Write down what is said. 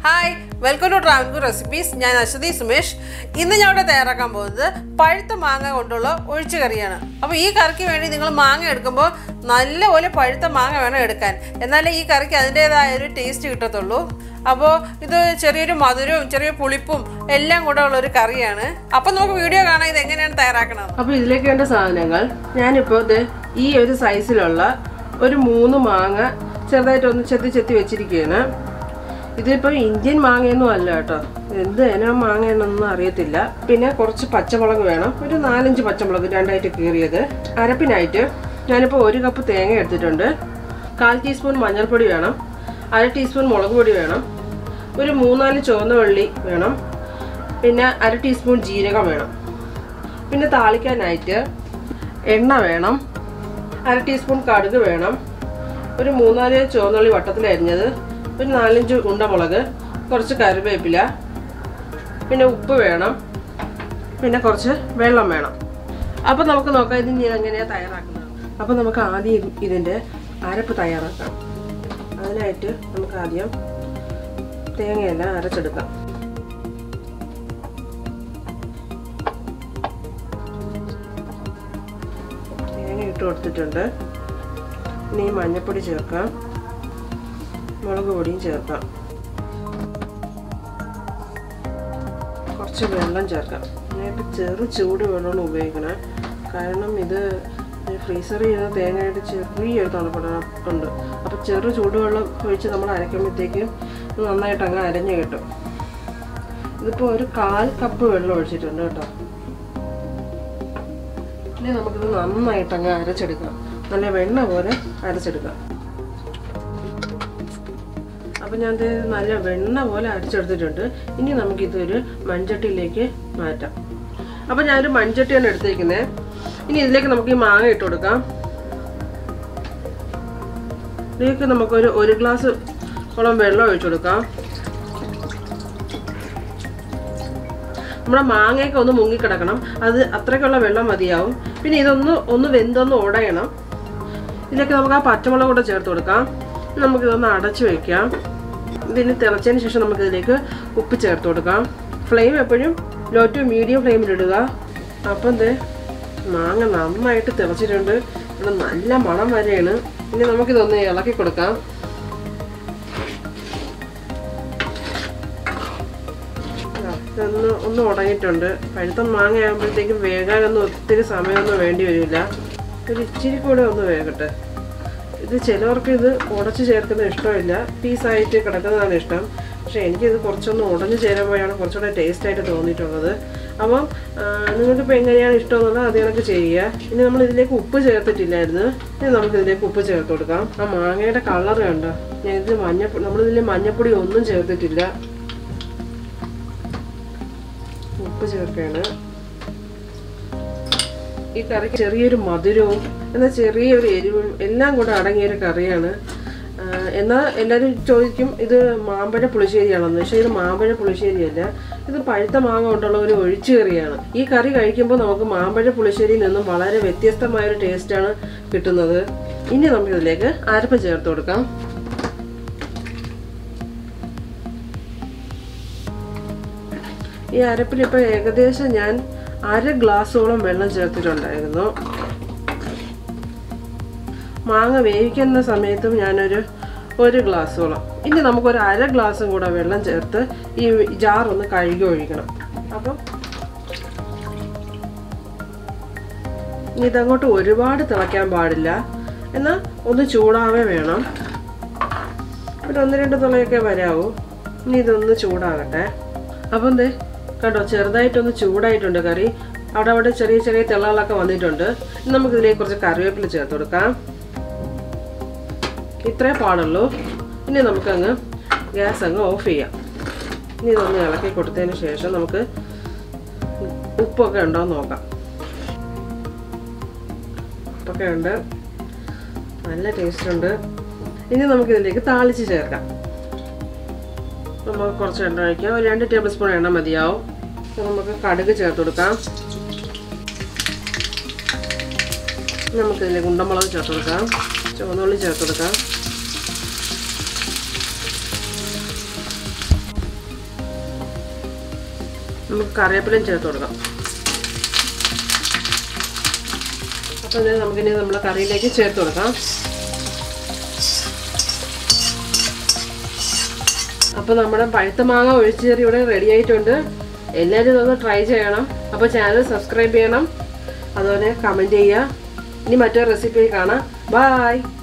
hi welcome to Travancore recipes ഞാൻ അശ്വതി സുമേഷ് ഇന്ന് ഞാൻ ഇവിടെ തയ്യാറാക്കാൻ പോകുന്നത് പഴുത്ത മാങ്ങ കൊണ്ടുള്ള ഒഴിച്ചു കറിയാണ് അപ്പോൾ ഈ കറിക്ക് വേണ്ടി നിങ്ങൾ മാങ്ങ എടുക്കുമ്പോൾ നല്ലപോലെ പഴുത്ത മാങ്ങ വേണം എടുക്കാൻ എന്നാലേ ഈ കറിക്ക് അതിൻ്റേതായ ഒരു ടേസ്റ്റ് കിട്ടത്തുള്ളൂ അപ്പോൾ ഇത് ചെറിയൊരു മധുരവും ചെറിയ പുളിപ്പും എല്ലാം കൂടെ ഉള്ള ഒരു കറിയാണ് അപ്പോൾ നമുക്ക് വീഡിയോ കാണാം ഇത് എങ്ങനെയാണ് തയ്യാറാക്കണത് അപ്പോൾ ഇതിലേക്ക് വേണ്ട സാധനങ്ങൾ ഞാനിപ്പോൾ ഇത് ഈ ഒരു സൈസിലുള്ള ഒരു മൂന്ന് മാങ്ങ ചെറുതായിട്ടൊന്ന് ചെത്തി ചെത്തി വെച്ചിരിക്കുകയാണ് ഇതിപ്പോൾ ഇന്ത്യൻ മാങ്ങയൊന്നും അല്ല കേട്ടോ എന്ത് ഇനം മാങ്ങയെന്നൊന്നും അറിയത്തില്ല പിന്നെ കുറച്ച് പച്ചമുളക് വേണം ഒരു നാലഞ്ച് പച്ചമുളക് രണ്ടായിട്ട് കീറിയത് അരപ്പിനായിട്ട് ഞാനിപ്പോൾ ഒരു കപ്പ് തേങ്ങ എടുത്തിട്ടുണ്ട് കാൽ ടീസ്പൂൺ മഞ്ഞൾപ്പൊടി വേണം അര ടീസ്പൂൺ മുളക് പൊടി വേണം ഒരു മൂന്നാല് ചുവന്ന വെള്ളി വേണം പിന്നെ അര ടീസ്പൂൺ ജീരകം വേണം പിന്നെ താളിക്കാനായിട്ട് എണ്ണ വേണം അര ടീസ്പൂൺ കടുക് വേണം ഒരു മൂന്നാല് ചുവന്നുള്ളി വട്ടത്തിൽ അരിഞ്ഞത് ഒരു നാലഞ്ച് ഉണ്ടമുളക് കുറച്ച് കറിവേപ്പില പിന്നെ ഉപ്പ് വേണം പിന്നെ കുറച്ച് വെള്ളം വേണം അപ്പോൾ നമുക്ക് നോക്കാം ഇത് ഇനി എങ്ങനെയാണ് തയ്യാറാക്കുന്നത് അപ്പോൾ നമുക്ക് ആദ്യം ഇതിൻ്റെ അരപ്പ് തയ്യാറാക്കാം അതിനായിട്ട് നമുക്ക് ആദ്യം തേങ്ങയെല്ലാം അരച്ചെടുക്കാം തേങ്ങ ഇട്ട് കൊടുത്തിട്ടുണ്ട് ഇനി മഞ്ഞൾപ്പൊടി ചേർക്കാം മുളക് പൊടിയും ചേർക്കാം കുറച്ച് വെള്ളം ചേർക്കാം ഞാനിപ്പോൾ ചെറു ചൂട് വെള്ളമാണ് ഉപയോഗിക്കണേ കാരണം ഇത് ഫ്രീസറിൽ ചെയ്യുന്ന തേങ്ങയുടെ ചെറിയൊരു തണുപ്പട ഉണ്ട് അപ്പോൾ ചെറു ചൂടുവെള്ളം ഒഴിച്ച് നമ്മൾ അരയ്ക്കുമ്പോഴത്തേക്കും ഇത് നന്നായിട്ട് അങ്ങ് അരഞ്ഞ് കിട്ടും ഇതിപ്പോൾ ഒരു കാൽ കപ്പ് വെള്ളം ഒഴിച്ചിട്ടുണ്ട് കേട്ടോ ഇനി നമുക്കിത് നന്നായിട്ട് അങ്ങ് അരച്ചെടുക്കാം നല്ല വെണ്ണ പോലെ അരച്ചെടുക്കാം അപ്പം ഞാൻ ഇത് നല്ല വെണ്ണ പോലെ അരച്ചെടുത്തിട്ടുണ്ട് ഇനി നമുക്കിതൊരു മൺചട്ടിയിലേക്ക് മാറ്റാം അപ്പം ഞാനൊരു മൺചട്ടിയാണ് എടുത്തേക്കുന്നത് ഇനി ഇതിലേക്ക് നമുക്ക് ഈ മാങ്ങ ഇട്ട് കൊടുക്കാം ഇതിലേക്ക് നമുക്കൊരു ഒരു ഗ്ലാസ് ഓളം വെള്ളം ഒഴിച്ചു കൊടുക്കാം നമ്മുടെ മാങ്ങയൊക്കെ ഒന്ന് മുങ്ങിക്കിടക്കണം അത് അത്രയ്ക്കുള്ള വെള്ളം മതിയാവും പിന്നെ ഇതൊന്ന് ഒന്ന് വെന്തൊന്ന് ഉടയണം ഇതിലേക്ക് നമുക്ക് ആ പച്ചമുളക് കൂടെ ചേർത്ത് കൊടുക്കാം നമുക്കിതൊന്ന് അടച്ചു വയ്ക്കാം ഇതിന് തിളച്ചതിന് ശേഷം നമുക്കിതിലേക്ക് ഉപ്പ് ചേർത്ത് കൊടുക്കാം ഫ്ലെയിം എപ്പോഴും ലോ ടു മീഡിയം ഫ്ലെയിമിലിടുക അപ്പം എന്ത് മാങ്ങ നന്നായിട്ട് തിളച്ചിട്ടുണ്ട് ഇവിടെ നല്ല മണം വരെയാണ് ഇനി നമുക്കിതൊന്ന് ഇളക്കി കൊടുക്കാം ഒന്ന് ഒന്ന് ഉടങ്ങിയിട്ടുണ്ട് പഴുത്ത മാങ്ങ ആകുമ്പോഴത്തേക്കും വേകാനൊന്നും ഒത്തിരി സമയമൊന്നും വേണ്ടി വരില്ല ഒരു ഇച്ചിരി കൂടെ ഒന്ന് വേകട്ടെ ഇത് ചിലവർക്ക് ഇത് ഉടച്ച് ചേർക്കുന്നത് ഇഷ്ടമില്ല പീസായിട്ട് കിടക്കുന്നതാണ് ഇഷ്ടം പക്ഷേ എനിക്കിത് കുറച്ചൊന്ന് ഉടഞ്ഞ് ചേരുമ്പോഴാണ് കുറച്ചുകൂടെ ടേസ്റ്റ് ആയിട്ട് തോന്നിയിട്ടുള്ളത് അപ്പം നിങ്ങൾക്കിപ്പോൾ എങ്ങനെയാണ് ഇഷ്ടം എന്നുള്ളത് അത് കണക്ക് ചെയ്യുക ഇനി നമ്മൾ ഇതിലേക്ക് ഉപ്പ് ചേർത്തിട്ടില്ലായിരുന്നു ഇനി നമുക്ക് ഇതിലേക്ക് ഉപ്പ് ചേർത്ത് കൊടുക്കാം ആ മാങ്ങയുടെ കളർ കണ്ടോ ഞാൻ ഇതിൽ മഞ്ഞ നമ്മളിതിൽ മഞ്ഞപ്പൊടി ഒന്നും ചേർത്തിട്ടില്ല ഉപ്പ് ചേർക്കുകയാണ് ഈ കറിക്ക് ചെറിയൊരു മധുരവും എന്നാൽ ചെറിയൊരു എരിവും എല്ലാം കൂടെ അടങ്ങിയൊരു കറിയാണ് എന്നാൽ എല്ലാവരും ചോദിക്കും ഇത് മാമ്പഴ പുളിശ്ശേരിയാണെന്ന് പക്ഷേ ഇത് മാമ്പഴ പുളിശ്ശേരിയല്ല ഇത് പഴുത്ത മാങ്ങ കൊണ്ടുള്ള ഒരു ഒഴിച്ചു കറിയാണ് ഈ കറി കഴിക്കുമ്പോൾ നമുക്ക് മാമ്പഴ പുളിശ്ശേരിയിൽ നിന്നും വളരെ വ്യത്യസ്തമായൊരു ടേസ്റ്റാണ് കിട്ടുന്നത് ഇനി നമുക്കിതിലേക്ക് അരപ്പ് ചേർത്ത് കൊടുക്കാം ഈ അരപ്പിൽ ഇപ്പോൾ ഏകദേശം ഞാൻ അര ഗ്ലാസോളം വെള്ളം ചേർത്തിട്ടുണ്ടായിരുന്നു മാങ്ങ വേവിക്കുന്ന സമയത്തും ഞാനൊരു ഒരു ഗ്ലാസോളം ഇനി നമുക്കൊരു അര ഗ്ലാസും കൂടെ വെള്ളം ചേർത്ത് ഈ ജാർ ഒന്ന് കഴുകി ഒഴിക്കണം അപ്പം ഇനി ഇതങ്ങോട്ട് ഒരുപാട് തിളയ്ക്കാൻ പാടില്ല എന്നാൽ ഒന്ന് ചൂടാവേ വേണം ഒരു ഒന്ന് രണ്ട് തുളയൊക്കെ വരാവൂ ഇനി ഇതൊന്ന് ചൂടാകട്ടെ അപ്പം എന്തേ കണ്ടോ ചെറുതായിട്ടൊന്ന് ചൂടായിട്ടുണ്ട് കറി അവിടെ അവിടെ ചെറിയ ചെറിയ തിളകളൊക്കെ വന്നിട്ടുണ്ട് ഇനി നമുക്കിതിലേക്ക് കുറച്ച് കറിവേപ്പില ചേർത്ത് കൊടുക്കാം ഇത്രേ പാടുള്ളൂ ഇനി നമുക്കങ്ങ് ഗ്യാസ് അങ്ങ് ഓഫ് ചെയ്യാം ഇനി ഇതൊന്ന് ഇളക്കി കൊടുത്തതിന് ശേഷം നമുക്ക് ഉപ്പൊക്കെ ഉണ്ടോ എന്ന് നോക്കാം ഉപ്പൊക്കെ ഉണ്ട് നല്ല ടേസ്റ്റ് ഉണ്ട് ഇനി നമുക്കിതിലേക്ക് താളിച്ച് ചേർക്കാം നമുക്ക് കുറച്ച് എണ്ണ ഒഴിക്കാം ഒരു രണ്ട് ടേബിൾ സ്പൂൺ എണ്ണ മതിയാവും നമുക്ക് കടുക് ചേർത്ത് കൊടുക്കാം നമുക്കിതിലേക്ക് ഉണ്ടമുളക് ചേർത്ത് കൊടുക്കാം ചുവന്നുള്ളി ചേർത്ത് കൊടുക്കാം നമുക്ക് കറിവേപ്പിലയും ചേർത്ത് കൊടുക്കാം അപ്പോൾ ഇത് നമുക്കിനി നമ്മൾ കറിയിലേക്ക് ചേർത്ത് കൊടുക്കാം അപ്പോൾ നമ്മുടെ പഴുത്ത മാങ്ങ ഒഴിച്ചുകറി ഇവിടെ റെഡി ആയിട്ടുണ്ട് എല്ലാവരും ഇതൊന്ന് ട്രൈ ചെയ്യണം അപ്പോൾ ചാനൽ സബ്സ്ക്രൈബ് ചെയ്യണം അതുപോലെ കമൻറ്റ് ചെയ്യുക ഇനി മറ്റൊരു റെസിപ്പി കാണാം ബായ്